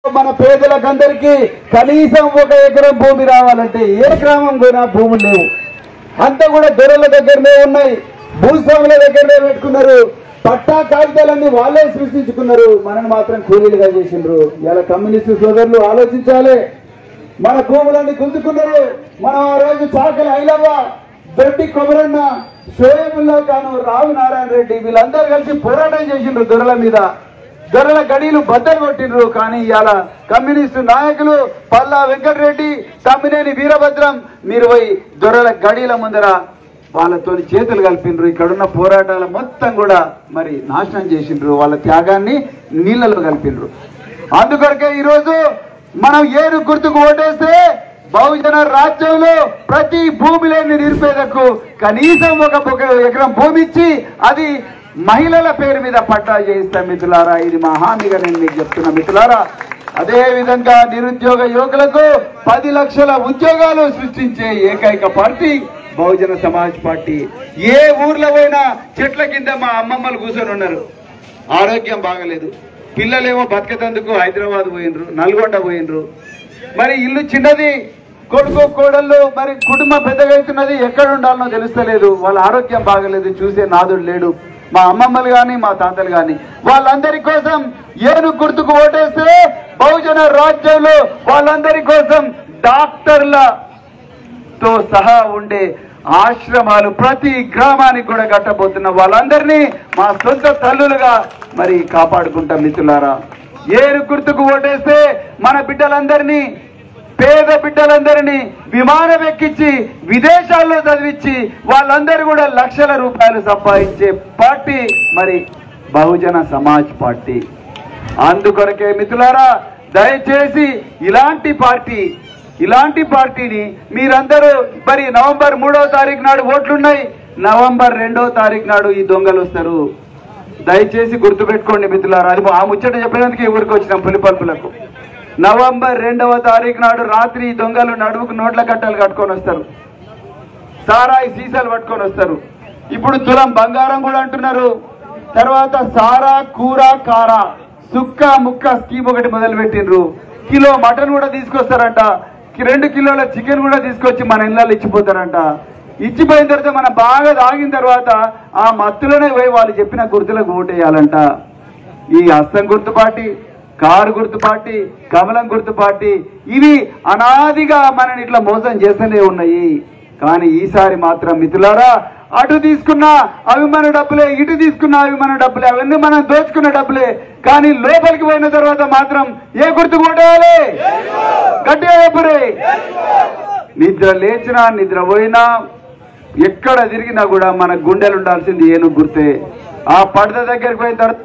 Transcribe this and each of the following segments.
మన పేదలకందరికీ కనీసం ఒక ఎకరం భూమి రావాలంటే ఏ గ్రామం పోయినా భూములు లేవు అంతా కూడా దొరల దగ్గరనే ఉన్నాయి భూస్వాముల దగ్గరనే పెట్టుకున్నారు పట్టా కాగితాలన్నీ వాళ్ళే సృష్టించుకున్నారు మనని మాత్రం కూలీలుగా చేసిండ్రు ఇలా కమ్యూనిస్టు సోదరులు ఆలోచించాలి మన భూములన్నీ గుంజుకున్నారు మనం ఆ రోజు చాకలి ఐలవ్వ దొడ్డి కొమరన్న షోయబుల్లా ఖాను రావు నారాయణ రెడ్డి వీళ్ళందరూ కలిసి పోరాటం చేసిండ్రు దొరల మీద దొరల గడీలు బద్దలు కొట్టిండ్రు కానీ ఇవాళ కమ్యూనిస్టు నాయకులు పల్లా వెంకటరెడ్డి తమ్మినేని వీరభద్రం మీరు పోయి దొరల గడీల ముందర వాళ్ళతో చేతులు కలిపిండ్రు ఇక్కడున్న పోరాటాల మొత్తం కూడా మరి నాశనం చేసిండ్రు వాళ్ళ త్యాగాన్ని నీళ్ళలో కలిపిండ్రు అందుకొరకే ఈరోజు మనం ఏను గుర్తుకు ఓటేస్తే బహుజన రాజ్యంలో ప్రతి భూమి లేని నిరుపేదకు కనీసం ఒక ఒక ఎకరం భూమి ఇచ్చి అది మహిళల పేరు మీద పట్టా చేయిస్తాం మిత్రులారా ఇది మా హామీగా నేను మీకు చెప్తున్నా మిత్రులారా అదే విధంగా నిరుద్యోగ యువకులకు పది లక్షల ఉద్యోగాలు సృష్టించే ఏకైక పార్టీ బహుజన సమాజ్ పార్టీ ఏ ఊర్లో పోయినా చెట్ల కింద మా అమ్మమ్మలు కూర్చొని ఉన్నారు ఆరోగ్యం బాగలేదు పిల్లలేమో బతికేతందుకు హైదరాబాద్ పోయినరు నల్గొండ పోయినరు మరి ఇల్లు చిన్నది కొడుకు కోడళ్ళు మరి కుటుంబం పెద్దగా అవుతున్నది ఎక్కడ ఉండాలనో తెలుస్తలేదు వాళ్ళ ఆరోగ్యం బాగలేదు చూసే నాదుడు లేడు మా అమ్మమ్మలు గాని మా తాతలు గాని వాళ్ళందరి కోసం ఏను గుర్తుకు ఓటేస్తే బహుజన రాజ్యంలో వాళ్ళందరి కోసం డాక్టర్ల తో సహా ఉండే ఆశ్రమాలు ప్రతి గ్రామానికి కూడా కట్టబోతున్న వాళ్ళందరినీ మా సొంత తల్లులుగా మరి కాపాడుకుంటాం మిత్రులారా ఏరు గుర్తుకు ఓటేస్తే మన బిడ్డలందరినీ పేద బిడ్డలందరినీ విమానం ఎక్కించి విదేశాల్లో చదివించి వాళ్ళందరూ కూడా లక్షల రూపాయలు సంపాదించే పార్టీ మరి బహుజన సమాజ్ పార్టీ అందుకొరకే మిత్రులారా దయచేసి ఇలాంటి పార్టీ ఇలాంటి పార్టీని మీరందరూ మరి నవంబర్ మూడో తారీఖు నాడు ఓట్లున్నాయి నవంబర్ రెండో తారీఖు నాడు ఈ దొంగలు వస్తారు దయచేసి గుర్తుపెట్టుకోండి మిత్రులారా అది ఆ ముచ్చట చెప్పినందుకు ఈ ఊరికి వచ్చినాం పులిపల్పులకు నవంబర్ రెండవ తారీఖు నాడు రాత్రి ఈ దొంగలు నడుముకు నోట్ల కట్టలు కట్టుకొని వస్తారు సారాయి సీసాలు పట్టుకొని వస్తారు ఇప్పుడు తులం బంగారం కూడా అంటున్నారు తర్వాత సారా కూర కార సుక్క ముక్క స్కీమ్ ఒకటి మొదలు పెట్టిండ్రు కిలో మటన్ కూడా తీసుకొస్తారంట కి- రెండు కిలోల చికెన్ కూడా తీసుకొచ్చి మన ఇళ్ళలో ఇచ్చిపోతారంట ఇచ్చిపోయిన తర్వాత మనం బాగా తాగిన తర్వాత ఆ మత్తులోనే పోయి వాళ్ళు చెప్పిన గుర్తులకు ఓటేయాలంట ఈ హస్తం గుర్తు పార్టీ కారు గుర్తు పార్టీ కమలం గుర్తు పార్టీ ఇవి అనాదిగా మనని ఇట్లా మోసం చేస్తూనే ఉన్నాయి కానీ ఈసారి మాత్రం మిత్రులారా అటు తీసుకున్న అవి మన డబ్బులే ఇటు తీసుకున్న అవి మన డబ్బులే అవన్నీ మనం దోచుకున్న డబ్బులే కానీ లోపలికి పోయిన తర్వాత మాత్రం ఏ గుర్తు కొట్టేయాలి గట్టిగా చెప్పురే నిద్ర లేచినా నిద్ర పోయినా ఎక్కడ తిరిగినా కూడా మన గుండెలు ఉండాల్సింది ఏనుగు గుర్తే ఆ పడద దగ్గరికి పోయిన తర్వాత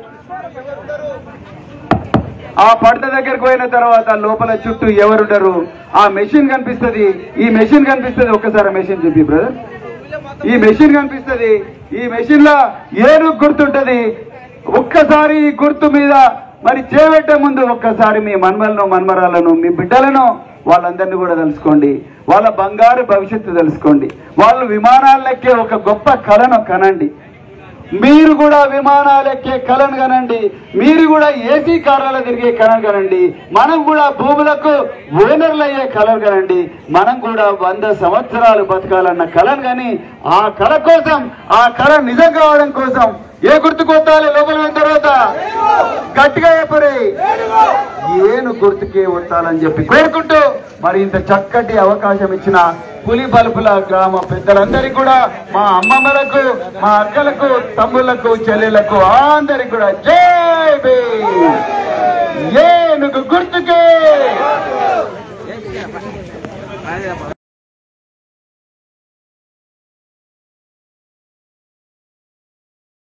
ఆ పడత దగ్గరికి పోయిన తర్వాత లోపల చుట్టూ ఎవరుండరు ఆ మెషిన్ కనిపిస్తది ఈ మెషిన్ కనిపిస్తది ఒక్కసారి మెషిన్ చెప్పి బ్రదర్ ఈ మెషిన్ కనిపిస్తది ఈ మెషిన్ లో ఏనుగు గుర్తుంటది ఒక్కసారి ఈ గుర్తు మీద మరి చేపెట్టే ముందు ఒక్కసారి మీ మన్మలను మన్మరాలను మీ బిడ్డలను వాళ్ళందరినీ కూడా తెలుసుకోండి వాళ్ళ బంగారు భవిష్యత్తు తెలుసుకోండి వాళ్ళు విమానాలెక్కే ఒక గొప్ప కళను కనండి మీరు కూడా విమానాలు ఎక్కే కలను కనండి మీరు కూడా ఏసీ కార్లలో తిరిగే కలను కనండి మనం కూడా భూములకు ఓనర్లు అయ్యే కలను కనండి మనం కూడా వంద సంవత్సరాలు బతకాలన్న కలను కానీ ఆ కళ కోసం ఆ కళ నిజం కావడం కోసం ఏ గుర్తు కొట్టాలి లోపల పోయిన తర్వాత గట్టిగా చెప్పరి ఏను గుర్తుకే కొట్టాలని చెప్పి కోరుకుంటూ మరి ఇంత చక్కటి అవకాశం ఇచ్చిన పులి బలుపుల గ్రామ పెద్దలందరికీ కూడా మా అమ్మమ్మలకు మా అక్కలకు తమ్ముళ్లకు చెల్లెలకు అందరికి కూడా జై భీమ్ ఏనుగు గుర్తుకే